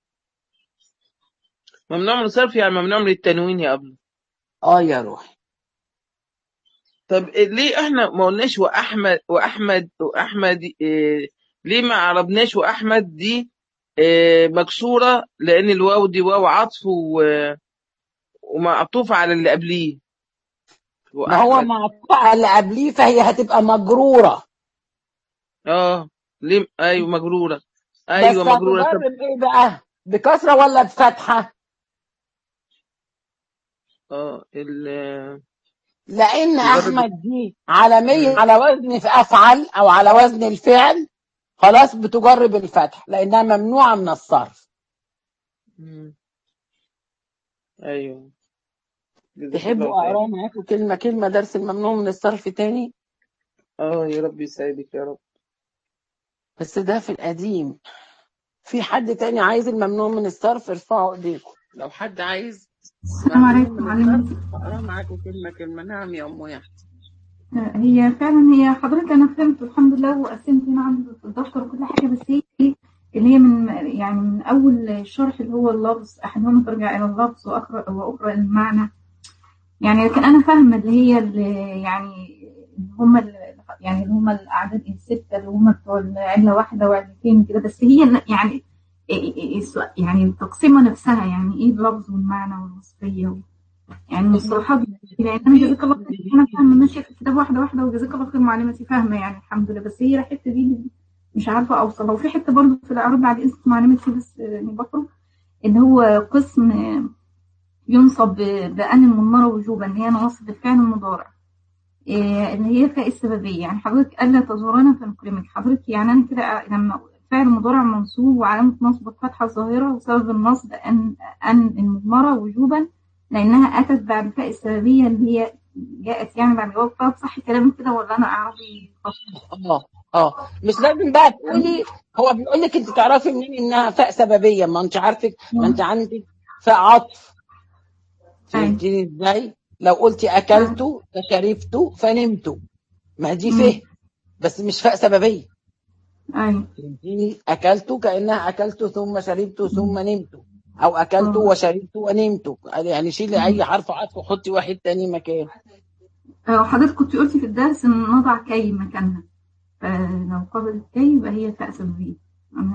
ممنوع من الصرف يعني ممنوع من التنوين يا ابني اه يا روحي طب ليه احنا ما قلناش واحمد واحمد واحمد إيه ليه ما عربناش واحمد دي إيه مكسوره لان الواو دي واو عطف و- ومعطوف على اللي قبليه ما هو واحمد معطوف على اللي قبليه فهي هتبقى مجروره اه ليه ايوه مجروره بس ايوه مجروره طب هتجرب ايه بقى بكسره ولا بفتحه اه ال- لان تجرب احمد دي عالميه مم. على وزن في افعل او على وزن الفعل خلاص بتجرب الفتح لانها ممنوعه من الصرف مم. ايوه جزاك الله تحبوا خير اقرا معاكم كلمه كلمه درس الممنوع من الصرف تاني اه يا رب يسعدك يا رب بس ده في القديم في حد تاني عايز الممنوع من الصرف ارفعوا ايديكم لو حد عايز السلام ممنوع عليكم من معلمتي الصرف اقرا معاكم كلمه كلمه نعم يا ام يحيى هي فعلا هي حضرتك انا فهمت الحمد لله وقسمت هنا عندي في الدفتر وكل حاجه بس هي ايه اللي هي من يعني من اول الشرح اللي هو اللفظ احدهما ترجع الى اللفظ واخرى واخرى الى المعنى يعني لكن انا فاهمه اللي هي اللي يعني اللي هم اللي يعني اللي هم الاعداد السته اللي هم بتوع عله واحده وعلتين كده بس هي يعني يعني التقسيمه نفسها يعني ايه اللفظ والمعنى والوصفيه يعني المصطلحات دي لان انا جزاك الله خير انا فاهمه ماشيه في الكتاب واحده واحده وجزاك الله خير معلمتي فاهمه يعني الحمد لله بس هي الحته دي مش عارفه اوصلها وفي حته برضه في الاعراب بعد اذنك معلمتي بس يعني بخرج اللي هو قسم ينصب بأن المضمرة وجوبا اللي هي نواصب الفعل المضارع إيه اللي هي فاء السببية يعني حضرتك ألا تزورنا فنكرمك حضرتك يعني أنا كده لما فعل مضارع منصوب وعلامة نصب الفتحة الظاهرة وسبب النصب أن أن المضمرة وجوبا لأنها أتت بعد فاء السببية اللي هي جاءت يعني بعد جواب طلب صح كلامي كده ولا أنا أعرفي اه اه مش لازم بقى تقولي هو بيقول لك انت تعرفي منين انها فاء سببيه ما انت عارفك ما انت عندك فاء عطف فهمتني ازاي؟ لو قلتي اكلت فشربت فنمت ما دي فه بس مش فاء سببيه أيوة فهمتني اكلت كانها اكلت ثم شربت ثم نمت او اكلت وشربت ونمت يعني شيلي اي حرف عطف وحطي واحد تاني مكانه حضرتك كنت قلتي في الدرس ان نضع كي مكانها فلو قبلت كي يبقى هي فاء سببيه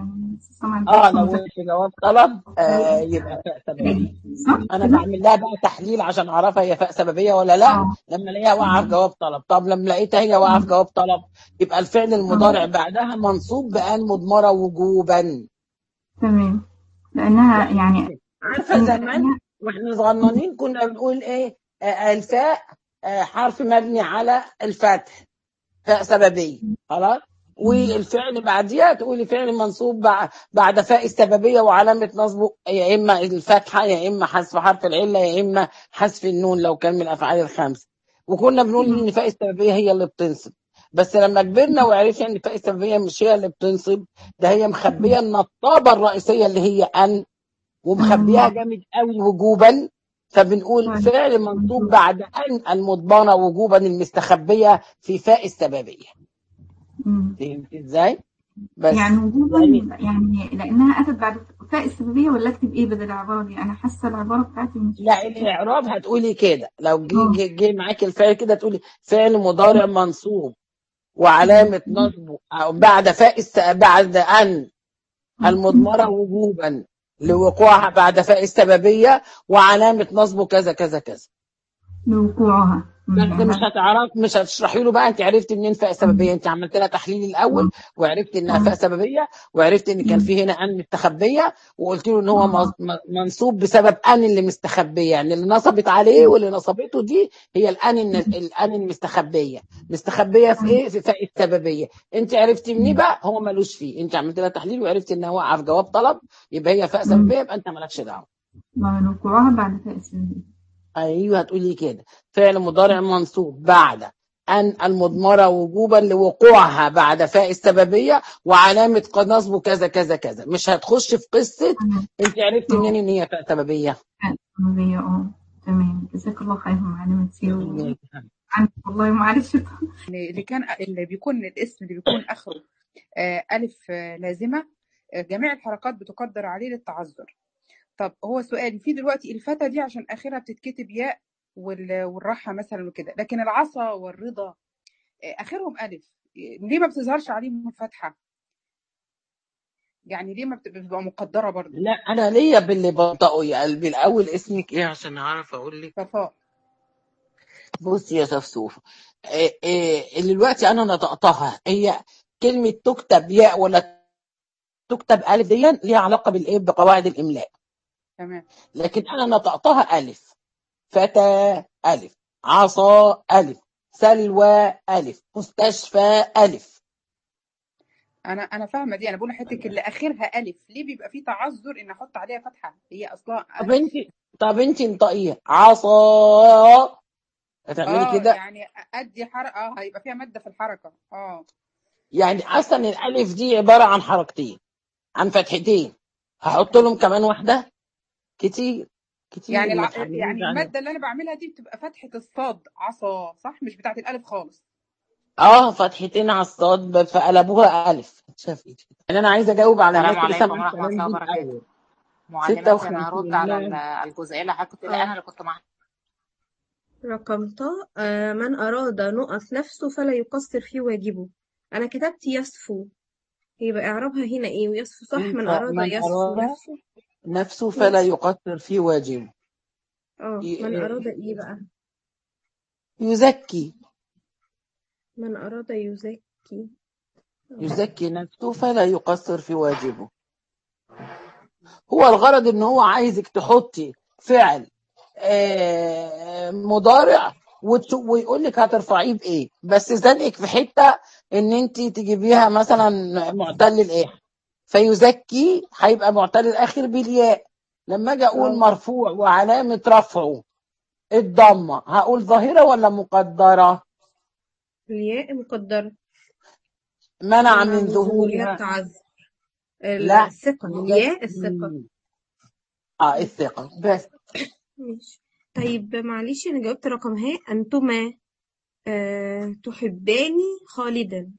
اه لو في جواب طلب آه يبقى فاء سببيه انا بعمل لها بقى تحليل عشان اعرفها هي فاء سببيه ولا لا آه. لما الاقيها واقعه في جواب طلب طب لما لقيتها هي واقعه في جواب طلب يبقى الفعل المضارع بعدها منصوب بان مضمره وجوبا تمام لانها يعني عارفه زمان واحنا صغننين كنا بنقول ايه آه الفاء آه حرف مبني على الفتح فاء سببيه خلاص والفعل بعديها تقولي فعل منصوب بع- بعد فاء السببيه وعلامه نصبه يا اما الفتحه يا اما حذف حرف العله يا اما حذف النون لو كان من الافعال الخمسه وكنا بنقول ان فاء السببيه هي اللي بتنصب بس لما كبرنا وعرفنا ان فاء السببيه مش هي اللي بتنصب ده هي مخبيه النطابه الرئيسيه اللي هي ان ومخبيها جامد قوي وجوبا فبنقول فعل منصوب بعد ان المضمره وجوبا المستخبيه في فاء السببيه مم. فهمت ازاي؟ بس يعني وجوبا يعني يعني لانها اتت بعد فاء السببيه ولا اكتب ايه بدل العباره دي انا حاسه العباره بتاعتي مش لا الاعراب هتقولي كده لو جه آه. جه, جه معاكي الفعل كده تقولي فعل مضارع منصوب وعلامه نصبه أو بعد فاء الس... بعد ان المضمره وجوبا لوقوعها بعد فاء السببيه وعلامه نصبه كذا كذا كذا لوقوعها مم. بس مش يعني هتعرف مش هتشرحي له بقى انت عرفتي منين فاء سببيه انت عملت لها تحليل الاول وعرفت انها فاء سببيه وعرفت ان كان في هنا ان مستخبيه وقلت له ان هو مص- م- منصوب بسبب ان اللي مستخبيه يعني اللي نصبت عليه واللي نصبته دي هي الان الن- الان المستخبيه مستخبيه في ايه في فاء السببيه انت عرفتي منين بقى هو ملوش فيه انت عملت لها تحليل وعرفت انها واقعه في جواب طلب يبقى هي فاء سببيه يبقى انت مالكش دعوه لوقوعها بعد فاء السببيه ايوه هتقولي كده فعل مضارع منصوب بعد ان المضمره وجوبا لوقوعها بعد فاء السببيه وعلامه قد نصبه كذا كذا كذا مش هتخش في قصه انت عرفتي منين ان هي فاء سببيه فاء السببيه اه تمام جزاك الله خير معلمتي الله وعندي والله معلش اللي كان اللي بيكون الاسم اللي بيكون اخره آه، الف آه، لازمه آه، جميع الحركات بتقدر عليه للتعذر طب هو سؤالي في دلوقتي الفتى دي عشان اخرها بتتكتب ياء وال- والراحه مثلا وكده لكن العصا والرضا آه، اخرهم الف آه، ليه ما بتظهرش عليهم الفتحه يعني ليه ما بت- بتبقى مقدره برضو لا انا ليا باللي بنطقه يا قلبي الاول اسمك ايه عشان اعرف اقول لك صفاء بصي يا سفسوف إيه إيه اللي دلوقتي انا نطقتها هي كلمه تكتب ياء ولا تكتب الف دي ليها علاقه بالايه بقواعد الاملاء تمام لكن انا نطقتها الف فتى الف عصا الف سلوى الف مستشفى الف انا انا فاهمه دي انا بقول حته اللي اخرها الف ليه بيبقى فيه تعذر ان احط عليها فتحه هي اصلا طب انت طب انت انطقيها عصا هتعملي اه كده يعني ادي حركه اه هيبقى فيها ماده في الحركه اه يعني اصلا الالف دي عباره عن حركتين عن فتحتين هحط لهم كمان واحده كتير كتير يعني ما الع... تحملوش يعني عنها الماده اللي انا بعملها دي بتبقى فتحه الصاد عصا صح مش بتاعت الالف خالص اه فتحتين على الصاد فقلبوها الف شاف ايه يعني انا عايزه اجاوب على السلام الناس اللي عليكم سمعت ورحمة الكلام الله دي وبركاته الاول معلمتي أنا 56 هرد على لا ال- الجزئية اللي حضرتك كنت لا اه أنا اللي كنت معاها رقم طاء آه، من أراد نقص نفسه فلا يقصر في واجبه أنا كتبت يصفو يبقى إعرابها هنا إيه ويصفو صح من انت أراد من يصفو اراد نفسه نفسه فلا يصفو يقصر في واجبه اه ي- من أراد إيه بقى يزكي من أراد يزكي اه يزكي نفسه فلا يقصر في واجبه هو الغرض ان هو عايزك تحطي فعل آه، مضارع وت- ويقول لك هترفعيه بايه بس زنقك في حته ان انت تجيبيها مثلا معتل الاخر فيزكي هيبقى معتل الاخر بالياء لما اجي اقول اه مرفوع وعلامه رفعه الضمه هقول ظاهره ولا مقدره الياء مقدرة منع منع من من ظهورها ظهورها التعذر لا الثقة الياء الثقة يزكي اه الثقه بس ماشي طيب معلش أنا جاوبت رقم ها أنتما أه تحباني خالدا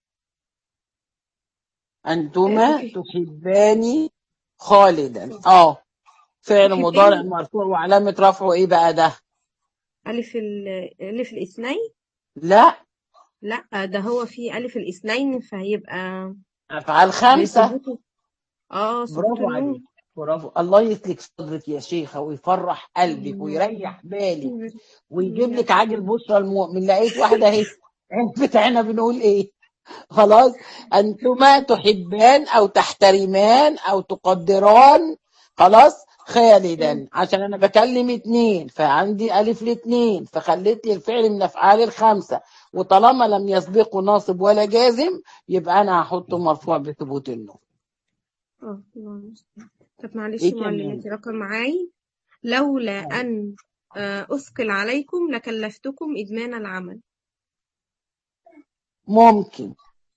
أه انتما تحب تحباني خالدا اه فعل مضارع تحباني مرفوع وعلامة رفعه ايه بقى ده ألف ال ألف الاثنين لا لا ده هو في ألف الاثنين فهيبقى افعال خمسة بثبوت اه ثبوت برافو عليك النون برافو الله يسلك صدرك يا شيخة ويفرح قلبك ويريح بالك ويجيب لك عاجل بشرى المؤمن لقيت واحدة اهي بتاعنا بنقول ايه خلاص انتما تحبان او تحترمان او تقدران خلاص خالدا عشان انا بكلم اتنين فعندي الف لاتنين فخليت لي الفعل من افعال الخمسه وطالما لم يسبقه ناصب ولا جازم يبقى انا هحطه مرفوع بثبوت النون اه الله المستعان. طب معلش ايه كمان معلمتي رقم معاي لولا أن آه، أثقل عليكم لكلفتكم إدمان العمل ممكن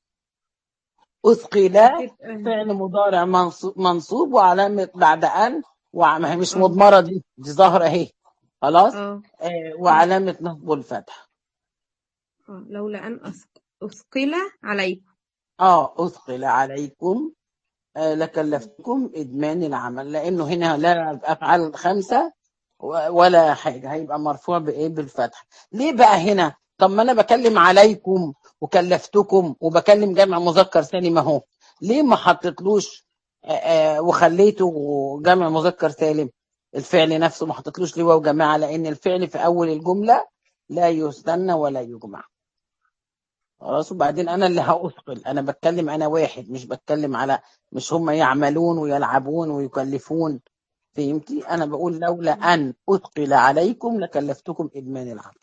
اثقل هتبقى فعل مضارع منصوب منصوب وعلامه بعد ان وما هي مش اه مضمره دي دي ظاهره اهي خلاص اه آه وعلامه نصب الفتح اه لولا أن أثق- أثقل عليكم اه اثقل عليكم آه لكلفتكم ادمان العمل لانه هنا لا افعال خمسه و- ولا حاجه هيبقى مرفوع بايه بالفتح ليه بقى هنا طب ما انا بكلم عليكم وكلفتكم وبكلم جمع مذكر سالم اهو ليه ما حطيتلوش آه، آه، وخليته جمع مذكر سالم الفعل نفسه ما حطيتلوش ليه واو جماعه لان الفعل في اول الجمله لا يستنى ولا يجمع خلاص وبعدين انا اللي هاثقل انا بتكلم انا واحد مش بتكلم على مش هم يعملون ويلعبون ويكلفون فهمتي انا بقول لولا ان اثقل عليكم لكلفتكم ادمان العمل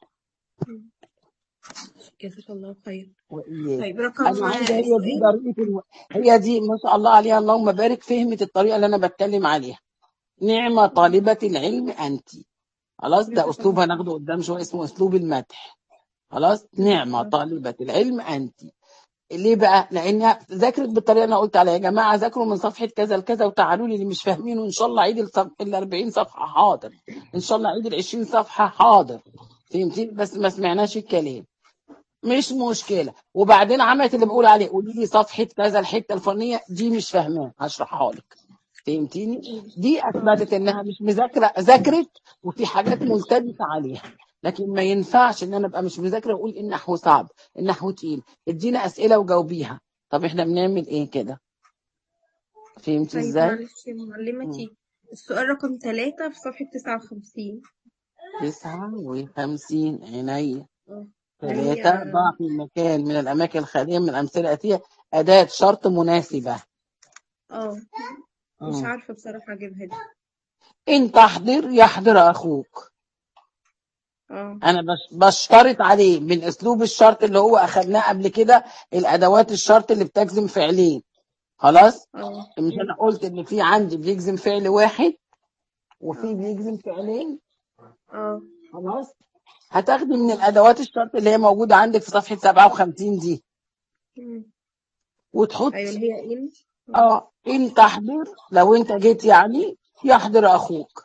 جزاك الله خير واياك طيب رقم انا عايزه هي دي سؤال طريقه الو... هي دي ما شاء الله عليها اللهم بارك فهمت الطريقه اللي انا بتكلم عليها نعمه طالبه العلم انت خلاص ده جزاك اسلوب الله هناخده قدام شويه اسمه اسلوب المدح خلاص نعمه آه. طالبه العلم انت ليه بقى؟ لانها ذاكرت بالطريقه اللي انا قلت عليها يا جماعه ذاكروا من صفحه كذا لكذا وتعالوا لي اللي مش فاهمينه ان شاء الله عيد الصف... ال 40 صفحه حاضر ان شاء الله عيد ال 20 صفحه حاضر فهمتي بس ما سمعناش الكلام مش مشكله وبعدين عملت اللي بقول عليه قولي لي صفحه كذا الحته الفلانيه دي مش فاهماها هشرحها لك فهمتيني دي اثبتت انها مش مذاكره ذاكرت وفي حاجات ملتبسه عليها لكن ما ينفعش ان انا ابقى مش مذاكره واقول النحو صعب النحو تقيل ادينا اسئله وجاوبيها طب احنا بنعمل ايه كده فهمتي طيب ازاي معلش يا مم. معلمتي السؤال رقم ثلاثة في صفحة تسعة وخمسين تسعة وخمسين عينيا اه ثلاثة هي ضع في مكان من الأماكن الخالية من الأمثلة الآتية أداة شرط مناسبة اه مش مم. عارفة بصراحة أجيبها دي إن تحضر يحضر أخوك اه أنا بش- بشترط عليه من أسلوب الشرط اللي هو أخدناه قبل كده الأدوات الشرط اللي بتجزم فعلين خلاص اه مش أنا مم. قلت إن في عندي بيجزم فعل واحد وفي اه بيجزم فعلين اه خلاص هتاخدي من الأدوات الشرط اللي هي موجودة عندك في صفحة 57 دي مم. وتحطي أيوة اللي هي إن اه اه ان تحضر لو انت جيت يعني يحضر اخوك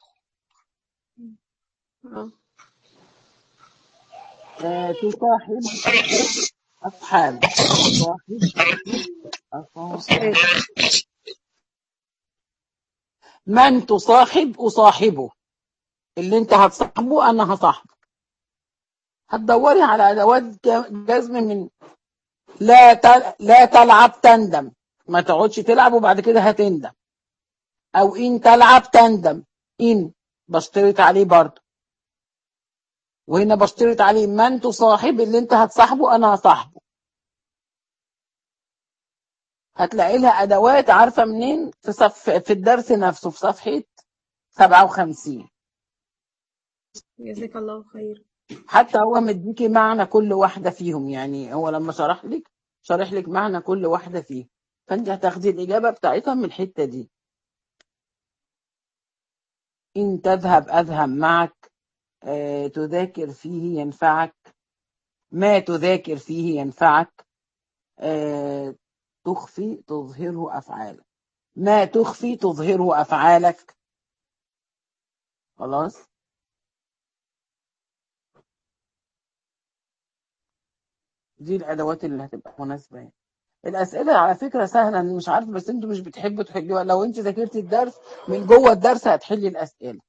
اه آه تصاحب اصحاب تصاحب أصحاب أصحاب من تصاحب اصاحبه اللي انت هتصاحبه انا هصاحبه هتدوري على ادوات ج- جزم من لا تل... لا تلعب تندم ما تقعدش تلعب وبعد كده هتندم او ان تلعب تندم ان بشترط عليه برضه وهنا بشترط عليه من تصاحب اللي انت هتصاحبه انا هصاحبه هتلاقي لها ادوات عارفه منين في صف في الدرس نفسه في صفحه 57 جزاك الله خير حتى هو مديكي معنى كل واحده فيهم يعني هو لما شرح لك شرح لك معنى كل واحده فيهم فانت هتاخدي الاجابه بتاعتها من الحته دي ان تذهب اذهب معك آه، تذاكر فيه ينفعك ما تذاكر فيه ينفعك آه، تخفي تظهره افعالك ما تخفي تظهره افعالك خلاص دي الادوات اللي هتبقى مناسبه يعني. الاسئله على فكره سهله أنا مش عارفه بس انتوا مش بتحبوا تحلوها لو انت ذاكرتي الدرس من جوه الدرس هتحلي الاسئله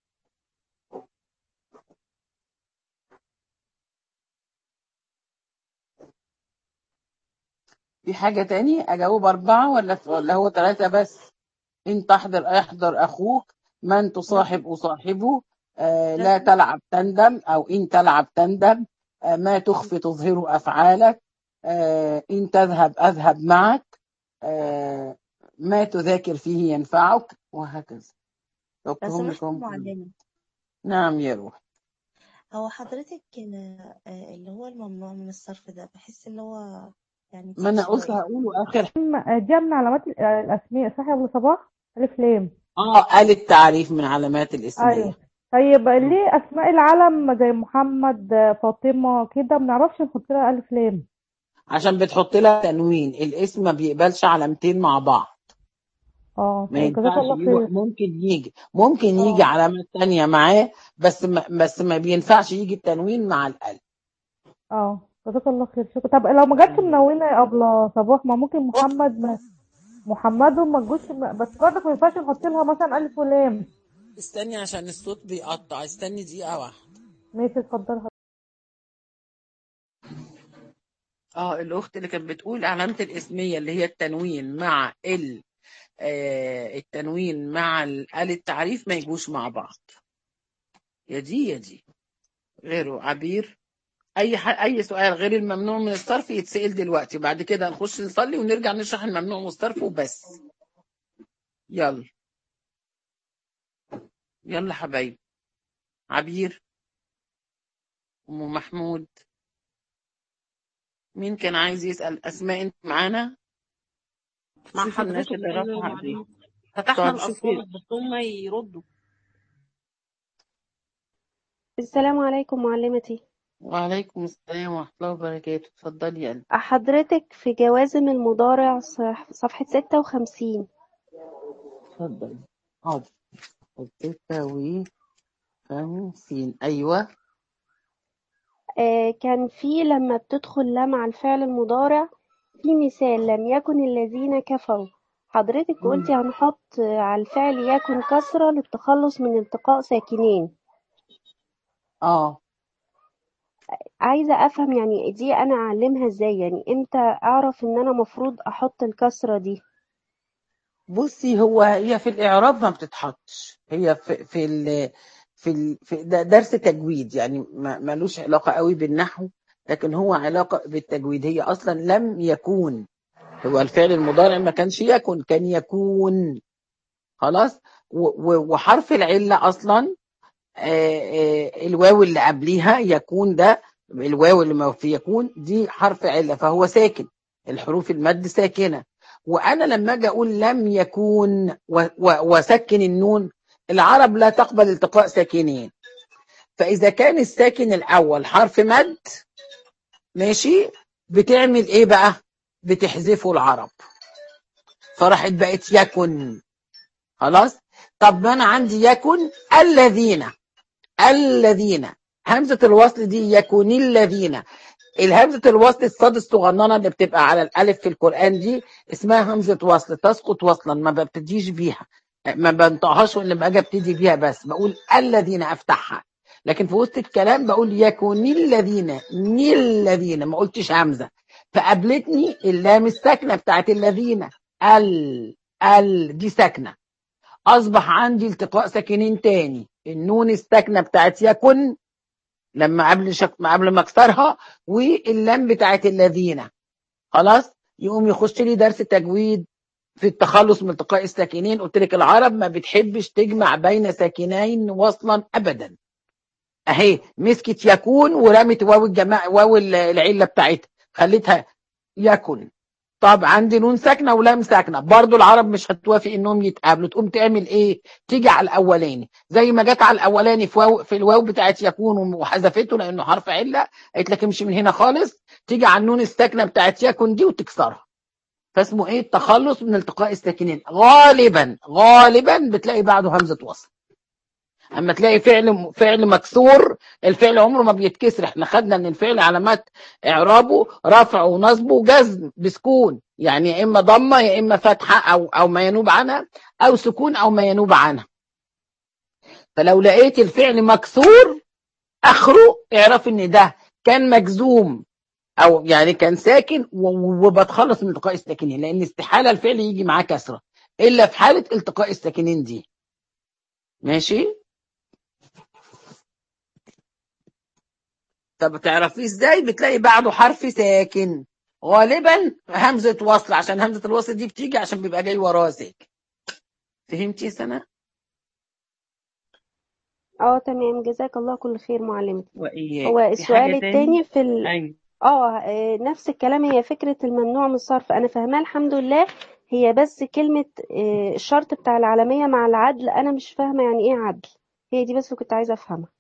في حاجه تاني اجاوب اربعه ولا ولا هو ثلاثه بس ان تحضر يحضر اخوك من تصاحب اصاحبه آه لا لا تلعب تندم او ان تلعب تندم آه ما تخفي تظهر افعالك آه ان تذهب اذهب معك آه ما تذاكر فيه ينفعك وهكذا لو جاوبتهم لك سمحت هم كلهم. معلمة نعم يا روح هو حضرتك كده آه، اللي هو الممنوع من الصرف ده بحس اللي هو يعني ما تقيل انا قلت شوية هقوله اخر دي من علامات ال- الأسماء صح يا أبو صباح ألف لام اه قال التعريف من علامات أيوه الاسميه طيب مم. ليه أسماء العلم زي محمد فاطمة كده ما بنعرفش نحط لها ألف لام عشان بتحط لها تنوين الاسم ما بيقبلش علامتين مع بعض اه ما طيب جزاك ينفعش الله يجي خير ممكن يجي ممكن يجي اه علامات تانية معاه بس ما بس ما بينفعش يجي التنوين مع القلب اه جزاك الله خير شكرا طب لو ما جاتش منونة يا أبلة صباح ما ممكن محمد ما محمد وما تجوش بس برضك ما ينفعش نحط لها مثلا ألف ولام استني عشان الصوت بيقطع استني دقيقة واحدة ماشي اتفضل اه الاخت اللي كانت بتقول علامة الاسمية اللي هي التنوين مع ال آه التنوين مع ال آل التعريف ما يجوش مع بعض يا دي يا دي غيره عبير اي ح... اي سؤال غير الممنوع من الصرف يتسأل دلوقتي بعد كده نخش نصلي ونرجع نشرح الممنوع من الصرف وبس يلا يلا حبايبي عبير ام محمود مين كان عايز يسأل اسماء انت معانا مع شوف الناس حضرتك اللي أيوة يا رافعه ايديها معلمة فتحنا طب الأصوات شوفي بس هم يردوا السلام عليكم معلمتي وعليكم السلام ورحمة الله وبركاته اتفضلي يا قلبي حضرتك في جوازم المضارع صح- صفحة ستة وخمسين اتفضلي حاضر ستة وخمسين أيوة آه كان في لما بتدخل لام على الفعل المضارع في مثال لم يكن الذين كفروا حضرتك مم. قلتي هنحط آه، على الفعل يكن كسرة للتخلص من التقاء ساكنين اه عايزة أفهم يعني دي أنا أعلمها إزاي يعني إمتى أعرف إن أنا مفروض أحط الكسرة دي بصي هو هي في الإعراب ما بتتحطش هي في في ال في ال في ده درس تجويد يعني ما ملوش علاقة قوي بالنحو لكن هو علاقة بالتجويد هي أصلا لم يكون هو الفعل المضارع ما كانش يكن كان يكون خلاص و- و- وحرف العلة أصلا آه، آه، الواو اللي قبليها يكون ده الواو اللي ما في يكون دي حرف علة فهو ساكن الحروف المد ساكنة وأنا لما أجي أقول لم يكون و- و- وسكن النون العرب لا تقبل التقاء ساكنين فإذا كان الساكن الأول حرف مد ماشي بتعمل إيه بقى بتحذفه العرب فراحت بقت يكن خلاص طب ما أنا عندي يكن الذين الذين همزة الوصل دي يكون الذين الهمزة الوصل الصاد الصغننة اللي بتبقى على الألف في القرآن دي اسمها همزة وصل تسقط وصلا ما ببتديش بيها ما بنطقهاش ولا ما اجي ابتدي بيها بس بقول الذين افتحها لكن في وسط الكلام بقول يكون الذين ني الذين ما قلتش همزة فقابلتني اللام الساكنة بتاعت الذين ال ال دي ساكنة اصبح عندي التقاء ساكنين تاني النون الساكنه بتاعت يكن لما قبل شك... قبل ما اكسرها واللام بتاعت الذين خلاص يقوم يخش لي درس تجويد في التخلص من التقاء الساكنين قلت لك العرب ما بتحبش تجمع بين ساكنين وصلا ابدا اهي مسكت يكون ورمت واو الجماعه واو العله بتاعتها خليتها يكن طب عندي نون ساكنه ولام ساكنه برضو العرب مش هتوافق انهم يتقابلوا تقوم تعمل ايه تيجي على الاولاني زي ما جت على الاولاني في واو في الواو بتاعت يكون وحذفته لانه حرف عله قالت لك امشي من هنا خالص تيجي على النون الساكنه بتاعت يكن دي وتكسرها فاسمه ايه التخلص من التقاء الساكنين غالبا غالبا بتلاقي بعده همزه وصل اما تلاقي فعل فعل مكسور الفعل عمره ما بيتكسر احنا خدنا ان الفعل علامات اعرابه رفع ونصب وجزم بسكون يعني يا اما ضمه يا اما فتحه او او ما ينوب عنها او سكون او ما ينوب عنها فلو لقيت الفعل مكسور اخره اعرف ان ده كان مجزوم او يعني كان ساكن و- وبتخلص من التقاء الساكنين لان استحاله الفعل يجي معاه كسره الا في حاله التقاء الساكنين دي ماشي طب تعرفيه ازاي بتلاقي بعده حرف ساكن غالبا همزه وصل عشان همزه الوصل دي بتيجي عشان بيبقى جاي وراه ساكن فهمتي يا سنه اه تمام جزاك الله كل خير معلمتي واياك هو في السؤال حاجه تاني التاني في ال... ايوه اه آه، نفس الكلام هي فكرة الممنوع من الصرف انا فاهماه الحمد لله هي بس كلمة آه، الشرط بتاع العالمية مع العدل انا مش فاهمة يعني ايه عدل هي دي بس اللي كنت عايزة افهمها